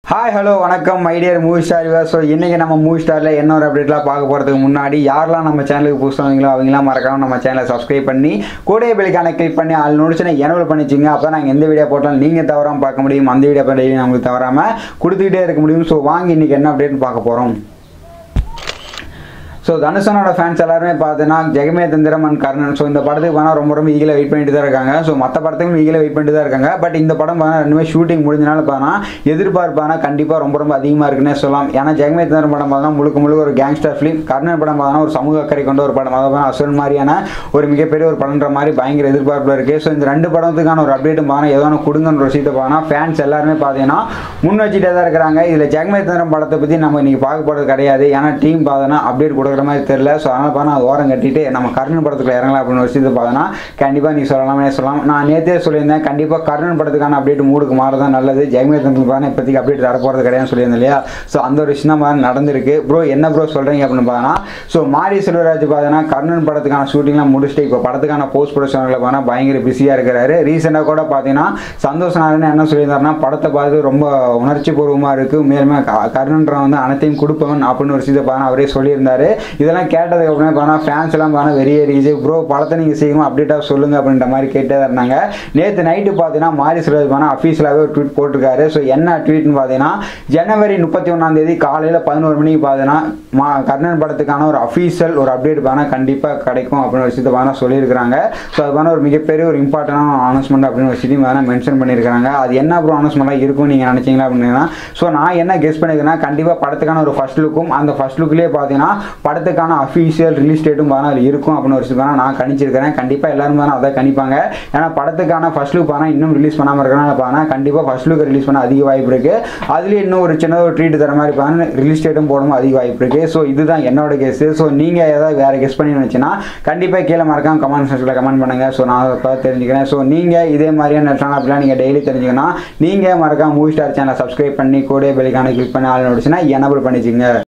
hi hello வணக்கம் my dear movie star so இன்றைக்கி நம்ம மூவி ஸ்டாரில் என்ன ஒரு அப்டேட்லாம் பார்க்க போகிறதுக்கு முன்னாடி யாரெல்லாம் நம்ம சேனலுக்கு புதுசாக அவங்களாம் மறக்காம நம்ம சேனலை சப்ஸ்கிரைப் பண்ணி கூடைய பெலிக்கான கிளிக் பண்ணி ஆள் நோடிச்சுனா எனவல் பண்ணிச்சிங்க அப்போ நாங்கள் எந்த வீடியோ போட்டாலும் நீங்கள் தவறாமல் பார்க்க முடியும் அந்த வீடியோ பண்ணி நம்மளுக்கு தவறாமல் கொடுத்துக்கிட்டே இருக்க முடியும் ஸோ வாங்கி இன்றைக்கி என்ன அப்டேட்னு பார்க்க போகிறோம் ஸோ தனுஷனோட ஃபேன்ஸ் எல்லாருமே பார்த்தீங்கன்னா ஜெகமே தந்திரம் அண்ட் கர்ணன் ஸோ இந்த படத்துக்கு பார்த்தா ரொம்ப ரொம்ப ஈகில வெயிட் பண்ணிட்டு தான் இருக்காங்க ஸோ மற்ற படத்துக்கும் ஈகில வெயிட் பண்ணிட்டு தான் இருக்காங்க பட் இந்த படம் பார்த்தா ரெண்டுமே ஷூட்டிங் முடிஞ்சனால பார்த்தா எதிர்பார்ப்பானா கண்டிப்பாக ரொம்ப ரொம்ப அதிகமாக இருக்குன்னே சொல்லலாம் ஏன்னா ஜெகமே தந்திரம் படம் பார்த்தா முழுக்க முழுக்க ஒரு கேங்ஸ்டர் ஃபிலிம் கர்ணன் படம் பார்த்தா ஒரு சமூக அக்கறை கொண்ட ஒரு படம் அதாவது அசுரன் மாதிரியான ஒரு மிகப்பெரிய ஒரு படம்ன்ற மாதிரி பயங்கர எதிர்பார்ப்பில் இருக்குது ஸோ இந்த ரெண்டு படத்துக்கான ஒரு அப்டேட்டும் பார்த்தா ஏதோ ஒன்று கொடுங்கன்ற ஒரு விஷயத்தை பார்த்தா ஃபேன்ஸ் எல்லாருமே பார்த்தீங்கன்னா முன் வச்சுட்டே தான் இருக்கிறாங்க இதில் ஜெகமே தந்திரம் படத்தை பற்றி நம்ம இன்னைக்கு பார்க்க போகிறது கிடையாது ஏன்னா டீம் பார்த்தோன்னா அப்டேட் கொடுக்குற மாதிரி தெரியல ஸோ அதனால் பார்த்தா அது ஓரம் கட்டிட்டு நம்ம கர்ணன் படத்துக்குள்ள இறங்கலாம் அப்படின்னு ஒரு விஷயத்தை பார்த்தோன்னா கண்டிப்பாக நீ சொல்லலாமே சொல்லலாம் நான் நேற்றே சொல்லியிருந்தேன் கண்டிப்பாக கர்ணன் படத்துக்கான அப்டேட் மூடுக்கு மாறதான் நல்லது ஜெகமே தந்திரம் பார்த்தா இப்போதைக்கு அப்டேட் தரப்போகிறது கிடையாதுன்னு சொல்லியிருந்தேன் இல்லையா ஸோ அந்த ஒரு விஷயம் தான் பார்த்தா நடந்திருக்கு ப்ரோ என்ன ப்ரோ சொல்கிறீங்க அப்படின்னு பார்த்தோன்னா ஸோ மாரி செல்வராஜ் பார்த்தீங்கன்னா கர்ணன் படத்துக்கான ஷூட்டிங்லாம் முடிச்சுட்டு இப்போ படத்துக்கான போஸ்ட் ப்ரொடக்ஷனில் பார்த்தா பயங்கர பிஸியாக இருக்கிறாரு ரீசெண்டாக கூட பார்த்தீங்கன்னா சந்தோஷ் நாராயணன் என்ன சொல்லியிருந்தாருன்னா படத்தை பார்த்து ரொம்ப உணர்ச்சி பூர்வமாக இருக்குது மேலுமே க- கர்ணன்றவன் வந்து அனைத்தையும் கொடுப்பவன் அப்படின்னு ஒரு விஷயத்தை பார்த்தா அவரே சொல்லியிருந்தாரு இதெல்லாம் கேட்டதுக்கு அப்புறமே பார்த்தா ஃபேன்ஸ் எல்லாம் பார்த்தா வெறியேறிச்சு ப்ரோ படத்தை நீங்கள் சீக்கிரமாக அப்டேட்டாக சொல்லுங்க அப்படின்ற மாதிரி கேட்டே தான் இருந்தாங்க நேற்று நைட்டு பார்த்தீங்கன்னா மாரி செல்வராஜ் பார்த்தா அஃபீஷியலாகவே ஒரு ட்வீட் போட்டிருக்காரு ஸோ என்ன ட்வீட்னு பார்த்தீங்கன்னா ஜனவரி முப்பத்தி ஒன்றாம் தேதி காலையில் பதினோரு மணிக்கு பார்த்தீங்கன்னா மா கர்ணன் படத்துக்கான ஒரு அஃபீஷியல் ஒரு அப்டேட் பார்த்தா கண்டிப்பாக கிடைக்கும் அப்படின்னு ஒரு விஷயத்தை பார்த்தா சொல்லியிருக்கிறாங்க ஸோ அது பார்த்தா ஒரு மிகப்பெரிய ஒரு இம்பார்ட்டண்டான அனௌன்ஸ்மெண்ட் அப்படின்னு ஒரு விஷயத்தையும் பார்த்தா மென்ஷன் பண்ணியிருக்காங்க அது என்ன அப்புறம் அனௌன்ஸ்மெண்ட்டாக இருக்கும் நீங்கள் நினச்சிங்களா அப்படின்னா ஸோ நான் என்ன கெஸ் பண்ணிக்கிறேன்னா கண்டிப்பாக படத்துக்கான ஒரு ஃபர்ஸ்ட் லுக்கும் அந்த ஃபர்ஸ்ட் லுக்லேயே பார்த்தீங்கன்னா படத்துக்கான அஃபீஷியல் ரிலீஸ் டேட்டும் பார்த்தா அது இருக்கும் அப்படின்னு ஒரு விஷயம் பார்த்தா நான் கணிச்சிருக்கிறேன் கண்டிப்பாக எல்லாரும் பார்த்தா அதை கணிப்பாங்க ஏன்னா படத்துக்கான ஃபர்ஸ்ட் லுக் பார்த்தா இன்னும் ரிலீஸ் பண்ணாமல் இருக்கனால பார்த்தா கண்டிப்பாக ஃபர்ஸ்ட் லுக் ரிலீஸ் பண்ண அதிக வாய்ப்பு இருக்குது அதுலேயே இன்னும் ஒரு சின்ன ஒரு ட்ரீட் தர மாதிரி பார்த்தா ரிலீஸ் டேட்டும் போடவும் அதிக வாய்ப்பு இருக்குது ஸோ இதுதான் என்னோட கேஸ் ஸோ நீங்கள் ஏதாவது வேறு கெஸ் பண்ணி நினச்சின்னா கண்டிப்பாக கீழே மறக்காம கமெண்ட் செக்ஷனில் கமெண்ட் பண்ணுங்கள் ஸோ நான் அதை பார்த்து தெரிஞ்சுக்கிறேன் ஸோ நீங்கள் இதே மாதிரியான நெட்டான அப்படிலாம் நீங்கள் டெய்லி தெரிஞ்சுக்கணும் நீங்கள் மறக்காம மூவி ஸ்டார் சேனலை சப்ஸ்கிரைப் பண்ணி கூட பெலிக்கான கிளிக் பண்ணி ஆள் நோடிச்சுன்னா எனபிள் பண்ணிச்சுங்க